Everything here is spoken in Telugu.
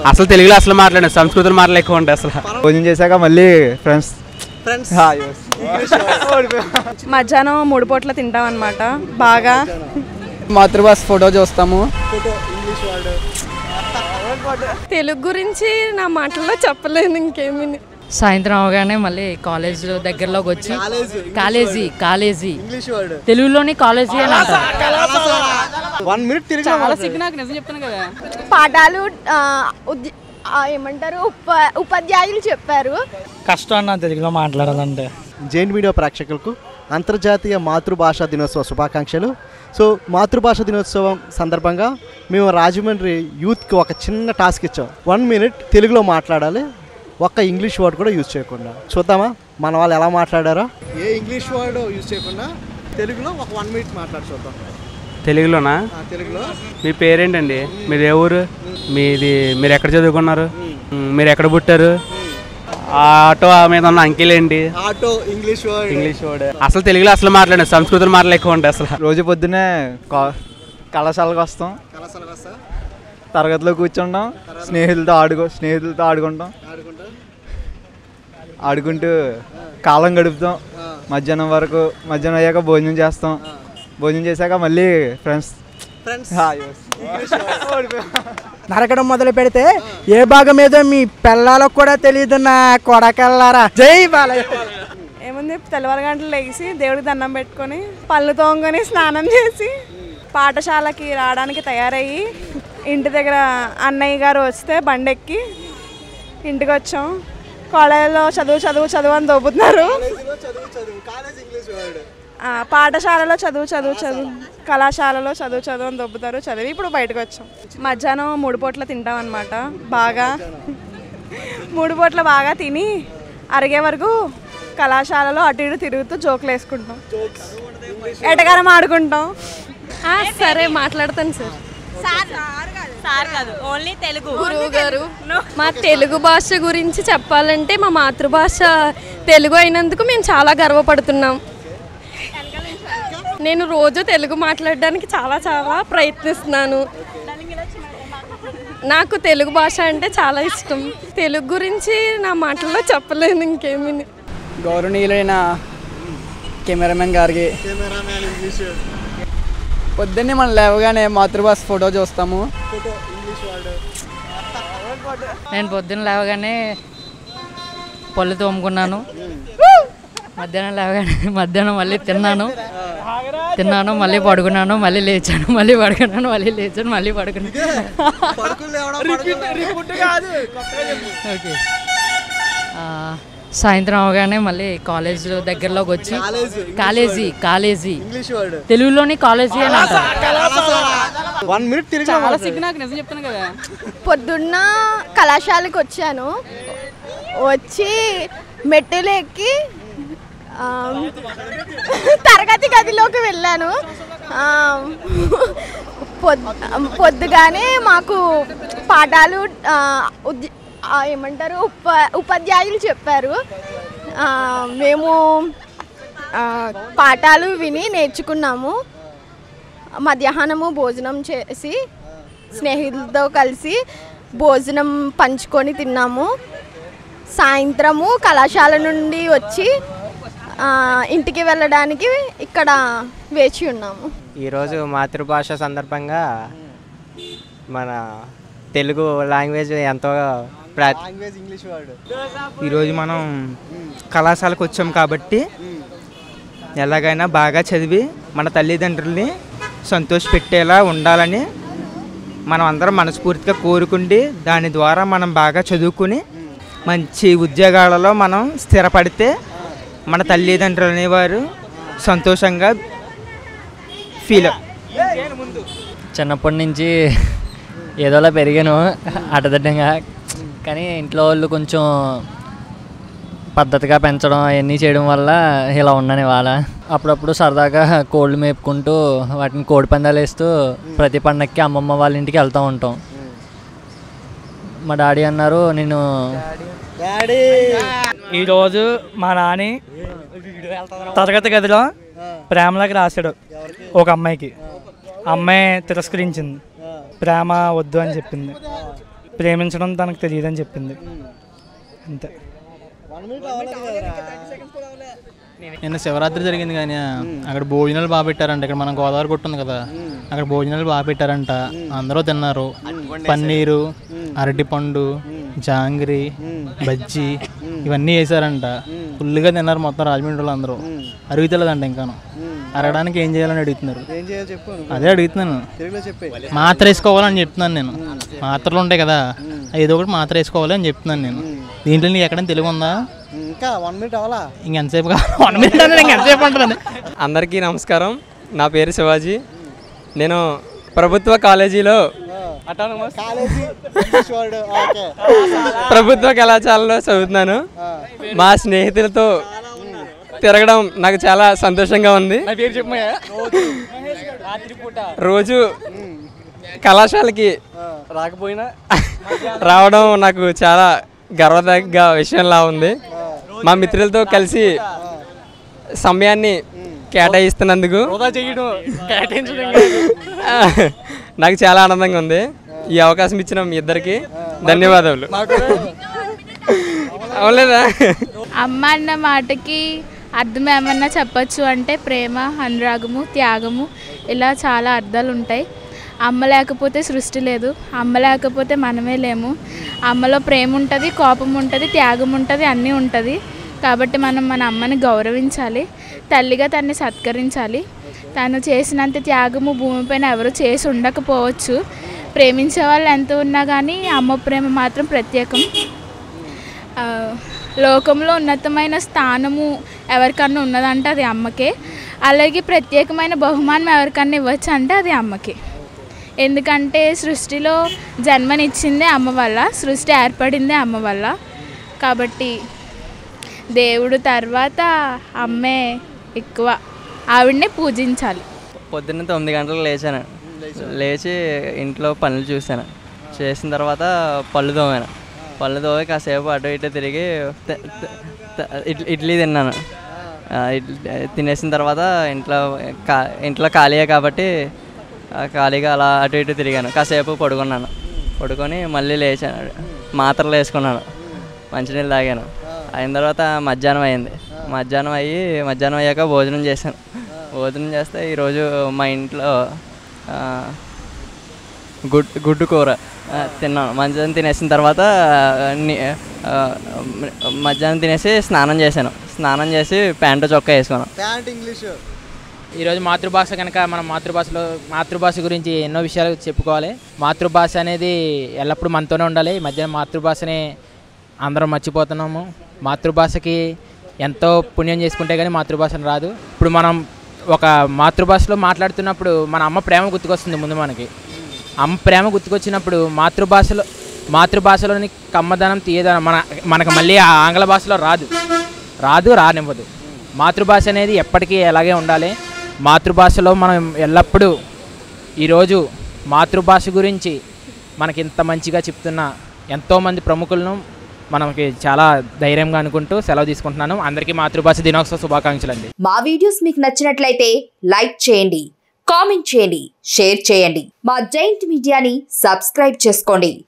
అసలు తెలుగులో అసలు మాట్లాడండి సంస్కృతం మాటలు ఎక్కువ ఉంటాయి అసలు భోజనం చేశాక మళ్ళీ ఫ్రెండ్స్ ఫ్రెండ్స్ మధ్యాహ్నం మూడు పూట్ల తింటాం అనమాట బాగా మాతృభాష ఫోటో చూస్తాము ఫోటో ఇంగ్లీష్ వర్డ్ తెలుగు గురించి నా మాటల్లో చెప్పలేను ఇంకేమీ సాయంత్రం అవగానే మళ్ళీ కాలేజ్ దగ్గరలోకి వచ్చి కాలేజ్ కాలేజీ కాలేజీ ఇంగ్లీష్ వర్డ్ తెలుగులోని కాలేజీ అని అంటారు వన్ మినిట్ తిరిగి నాకు నిజం చెప్తాను కదా పాఠాలు ఆ, ఉద్య- ఆ, ఏమంటారు ఉప ఉపాధ్యాయులు చెప్పారు కష్టం అన్న తెలుగులో మాట్లాడాలంటే జైన్ మీడియా ప్రేక్షకులకు అంతర్జాతీయ మాతృభాషా దినోత్సవ శుభాకాంక్షలు సో మాతృభాష దినోత్సవం సందర్భంగా మేము రాజమండ్రి యూత్కి ఒక చిన్న టాస్క్ ఇచ్చాం వన్ మినిట్ తెలుగులో మాట్లాడాలి ఒక్క ఇంగ్లీష్ వర్డ్ కూడా యూజ్ చేయకుండా చూద్దామా మన వాళ్ళు ఎలా మాట్లాడారా ఏ ఇంగ్లీష్ వర్డ్ యూజ్ చేయకుండా తెలుగులో ఒక వన్ మినిట్ మాట్లాడి చూద్దాం తెలుగులోనా తెలుగులో మీ పేరేంటండి మీది ఏ ఊరు మీది మీరు ఎక్కడ చదువుకున్నారు మ్, మీరు ఎక్కడ పుట్టారు ఆ ఆటో ఆ మీద ఉన్న అంకెల్ ఏంటి auto English word English word అసలు తెలుగులో అసలు మాట్లాడండి సంస్కృతం మాటలు ఎక్కువ ఉంటాయి అసలు రోజు పొద్దున్నే కా- కళాశాలకు వస్తాం కళాశాలకు వస్తా తరగతిలో కూర్చుంటాం స్నేహితులతో ఆడుకో స్నేహితులతో ఆడుకుంటాం ఆడుకుంటా ఆడుకుంటూ కాలం గడుపుతాం మధ్యాహ్నం వరకు మధ్యాహ్నం అయ్యాక భోజనం చేస్తాం భోజనం చేశాక మళ్ళీ ఫ్రెండ్స్ ఫ్రెండ్స్ నరకడం మొదలు పెడితే ఏ భాగం ఏదో మీ పిల్లలకు కూడా తెలియదు నా కొడకల్లారా జై బాలయ్య ఏముంది తెల్లవారు గంటలు లేచి దేవుడికి దండం పెట్టుకొని పళ్ళు తోముకొని స్నానం చేసి పాఠశాలకి రావడానికి తయారయ్యి ఇంటి దగ్గర అన్నయ్య గారు వస్తే బండెక్కి ఇంటికి వచ్చాం కాలేజీలో చదువు చదువు చదువు అని దోపుతున్నారు చదువు చదువు కాలేజ్ ఇంగ్లీష్ వర్డ్ ఆ, పాఠశాలలో చదువు చదువు చదువు కళాశాలలో చదువు చదువు అని దొబ్బుతారు చదివి ఇప్పుడు బయటకు వచ్చాం మధ్యాహ్నం మూడు పూట్ల తింటాం అనమాట బాగా మూడు పూట్ల బాగా తిని అరిగే వరకు కళాశాలలో అటు ఇటు తిరుగుతూ జోకులు వేసుకుంటాం ఎటకారం ఆడుకుంటాం సరే మాట్లాడతాను సార్ సార్ కాదు ఓన్లీ తెలుగు గురువు గారు మా తెలుగు భాష గురించి చెప్పాలంటే మా మాతృభాష తెలుగు అయినందుకు మేము చాలా గర్వపడుతున్నాం నేను రోజు తెలుగు మాట్లాడడానికి చాలా చాలా ప్రయత్నిస్తున్నాను నాకు తెలుగు భాష అంటే చాలా ఇష్టం తెలుగు గురించి నా మాటల్లో చెప్పలేను ఇంకేమీ గౌరవనీయులైన కెమెరామెన్ గారికి కెమెరామ్యాన్ ఇంగ్లీష్ పొద్దున్నే మనం లేవగానే మాతృభాష ఫోటో చూస్తాము ఫోటో ఇంగ్లీష్ వర్డ్ నేను పొద్దున్న లేవగానే పళ్ళు తోముకున్నాను మధ్యాహ్నం లేవగానే మధ్యాహ్నం మళ్ళీ తిన్నాను తిన్నాను మళ్ళీ పడుకున్నాను మళ్ళీ లేచాను మళ్ళీ పడుకున్నాను మళ్ళీ లేచాను మళ్ళీ పడుకున్నాను పడుకులు లేవడం ఓకే ఆ, సాయంత్రం అవగానే మళ్ళీ కాలేజ్ దగ్గరలోకి వచ్చి కాలేజ్ కాలేజీ కాలేజీ ఇంగ్లీష్ వర్డ్ తెలుగులోని కాలేజీ అని అంటారు వన్ మినిట్ తిరిగి నాకు నిజం చెప్తాను కదా పొద్దున్న కళాశాలకు వచ్చాను వచ్చి మెట్టులు ఎక్కి ఆ, తరగతి గదిలోకి వెళ్ళాను ఆ, పొద్ పొద్దుగానే మాకు పాఠాలు ఆ, ఉద్య- ఆ, ఏమంటారు ఉప ఉపాధ్యాయులు చెప్పారు ఆ, మేము ఆ, పాఠాలు విని నేర్చుకున్నాము మధ్యాహ్నము భోజనం చేసి స్నేహితులతో కలిసి భోజనం పంచుకొని తిన్నాము సాయంత్రము కళాశాల నుండి వచ్చి ఆ, ఇంటికి వెళ్ళడానికి ఇక్కడ వేచి ఉన్నాము ఈరోజు మాతృభాష సందర్భంగా మన తెలుగు లాంగ్వేజ్ ఎంతో ప్రా లాంగ్వేజ్ ఇంగ్లీష్ వర్డ్ ఈరోజు మనం కళాశాలకు వచ్చాం కాబట్టి ఎలాగైనా బాగా చదివి మన తల్లిదండ్రుల్ని సంతోషపెట్టేలా ఉండాలని మనం అందరం మనస్ఫూర్తిగా కోరుకుండి దాని ద్వారా మనం బాగా చదువుకుని మంచి ఉద్యోగాలలో మనం స్థిరపడితే మన తల్లిదండ్రులు అనేవారు సంతోషంగా ఫీల్ చిన్నప్పటి నుంచి ఏదోలా పెరిగాను అటదిడ్డంగా కానీ ఇంట్లో వాళ్ళు కొంచెం పద్ధతిగా పెంచడం అవన్నీ చేయడం వల్ల ఇలా ఉన్నాను ఇవాళ అప్పుడప్పుడు సరదాగా కోళ్ళు మేపుకుంటూ వాటిని కోడి పందాలు వేస్తూ ప్రతి పండక్కి అమ్మమ్మ వాళ్ళ ఇంటికి వెళ్తూ ఉంటాం మా డాడీ అన్నారు నేను డాడీ ఈరోజు మా నాని తరగతి గదిలో ప్రేమలోకి రాశాడు ఒక అమ్మాయికి అమ్మాయి తిరస్కరించింది ప్రేమ వద్దు అని చెప్పింది ప్రేమించడం తనకు తెలియదని చెప్పింది అంతే నిన్న శివరాత్రి జరిగింది కానీ అక్కడ భోజనాలు బాగా పెట్టారంట ఇక్కడ మనం గోదావరి గుట్ట ఉంది కదా అక్కడ భోజనాలు బాగా పెట్టారంట అందరూ తిన్నారు పన్నీరు అరటిపండు జాంగ్రీ బజ్జీ ఇవన్నీ వేసారంట ఫుల్గా తిన్నారు మొత్తం రాజమండ్రి వాళ్ళు అందరూ అరుగుతలేదంట ఇంకాను అరగడానికి ఏం చేయాలని అడుగుతున్నారు ఏం చేయాలో చెప్పు నువ్వు. అదే అడుగుతున్నాను తెలుగులో చెప్పే మాత్ర వేసుకోవాలని చెప్తున్నాను నేను మాత్రలు ఉంటాయి కదా ఏదో ఒకటి మాత్ర వేసుకోవాలి అని చెప్తున్నాను నేను దీంట్లో నీకు ఎక్కడైనా తెలుగు ఉందా ఇంకా వన్ మినిట్ అవ్వాలా ఇంకెంతసేపు కావాలి వన్ మినిట్ అంటే ఇంకెంతసేపు ఉంటుంది అందరికీ నమస్కారం నా పేరు శివాజీ నేను ప్రభుత్వ కాలేజీలో కాలేజీ ఇంగ్లీష్ వర్డ్ ఓకే ప్రభుత్వ కళాశాలలో చదువుతున్నాను మా స్నేహితులతో తిరగడం నాకు చాలా సంతోషంగా ఉంది రోజు కళాశాలకి రాకపోయినా రావడం నాకు చాలా గర్వదగ్గ విషయంలా ఉంది మా మిత్రులతో కలిసి సమయాన్ని కేటాయిస్తున్నందుకు నాకు చాలా ఆనందంగా ఉంది ఈ అవకాశం ఇచ్చిన మీ ఇద్దరికి ధన్యవాదాలు అవులేదా అమ్మ అన్న మాటకి అర్థం ఏమన్నా చెప్పచ్చు అంటే ప్రేమ అనురాగము త్యాగము ఇలా చాలా అర్థాలు ఉంటాయి అమ్మ లేకపోతే సృష్టి లేదు అమ్మ లేకపోతే మనమే లేము అమ్మలో ప్రేమ ఉంటుంది కోపం ఉంటుంది త్యాగం ఉంటుంది అన్నీ ఉంటుంది కాబట్టి మనం మన అమ్మని గౌరవించాలి తల్లిగా తన్ని సత్కరించాలి తను చేసినంత త్యాగము భూమిపైన ఎవరు చేసి ఉండకపోవచ్చు ప్రేమించే వాళ్ళు ఎంత ఉన్నా కానీ అమ్మ ప్రేమ మాత్రం ప్రత్యేకం ఆ, లోకంలో ఉన్నతమైన స్థానము ఎవరికన్నా ఉన్నదంటే అది అమ్మకే అలాగే ప్రత్యేకమైన బహుమానం ఎవరికన్నా ఇవ్వచ్చు అంటే అది అమ్మకే ఎందుకంటే సృష్టిలో జన్మనిచ్చిందే అమ్మ వల్ల సృష్టి ఏర్పడిందే అమ్మ వల్ల కాబట్టి దేవుడు తర్వాత అమ్మే ఎక్కువ ఆవిడనే పూజించాలి పొద్దున్న తొమ్మిది గంటలకు లేచాను లేచి ఇంట్లో పనులు చూశాను చేసిన తర్వాత పళ్ళు తోమాను పళ్ళు తోమి కాసేపు అటు ఇటు తిరిగి త- త- త- ఇడ్లీ ఇడ్లీ తిన్నాను ఆ, ఇడ్లీ తినేసిన తర్వాత ఇంట్లో కా ఇంట్లో ఖాళీయే కాబట్టి ఆ, ఖాళీగా అలా అటు ఇటు తిరిగాను కాసేపు పడుకున్నాను పడుకొని మళ్ళీ లేచాను మాత్రలు వేసుకున్నాను మంచినీళ్ళు తాగాను అయిన తర్వాత మధ్యాహ్నం అయింది మధ్యాహ్నం అయ్యి మధ్యాహ్నం అయ్యాక భోజనం చేశాను భోజనం చేస్తే ఈరోజు మా ఇంట్లో ఆ, గుడ్ గుడ్డు కూర ఆ, తిన్నాను మధ్యాహ్నం తినేసిన తర్వాత ఆ, ని- ఆ, మధ్యాహ్నం తినేసి స్నానం చేశాను స్నానం చేసి ప్యాంటు చొక్కా వేసుకున్నాను ప్యాంట్ ఇంగ్లీష్ ఈరోజు మాతృభాష కనుక మనం మాతృభాషలో మాతృభాష గురించి ఎన్నో విషయాలు చెప్పుకోవాలి మాతృభాష అనేది ఎల్లప్పుడూ మనతోనే ఉండాలి ఈ మధ్య మాతృభాషని అందరం మర్చిపోతున్నాము మాతృభాషకి ఎంతో పుణ్యం చేసుకుంటే కానీ మాతృభాషను రాదు ఇప్పుడు మనం ఒక మాతృభాషలో మాట్లాడుతున్నప్పుడు మన అమ్మ ప్రేమ గుర్తుకొస్తుంది ముందు మనకి అమ్మ ప్రేమ గుర్తుకొచ్చినప్పుడు మాతృభాషలో మాతృభాషలోని కమ్మదనం తీయదనం మన మనకు మళ్ళీ ఆ ఆంగ్ల భాషలో రాదు రాదు రానివ్వదు మాతృభాష అనేది ఎప్పటికీ అలాగే ఉండాలి మాతృభాషలో మనం ఎల్లప్పుడూ ఈరోజు మాతృభాష గురించి మనకి ఇంత మంచిగా చెప్తున్న ఎంతోమంది ప్రముఖులను మనకి చాలా ధైర్యంగా అనుకుంటూ సెలవు తీసుకుంటున్నాను అందరికీ మాతృభాష దినోత్సవ శుభాకాంక్షలు అండి మా వీడియోస్ మీకు నచ్చినట్లయితే లైక్ చేయండి కామెంట్ చేయండి షేర్ చేయండి మా జైంట్ మీడియాని సబ్స్క్రైబ్ చేసుకోండి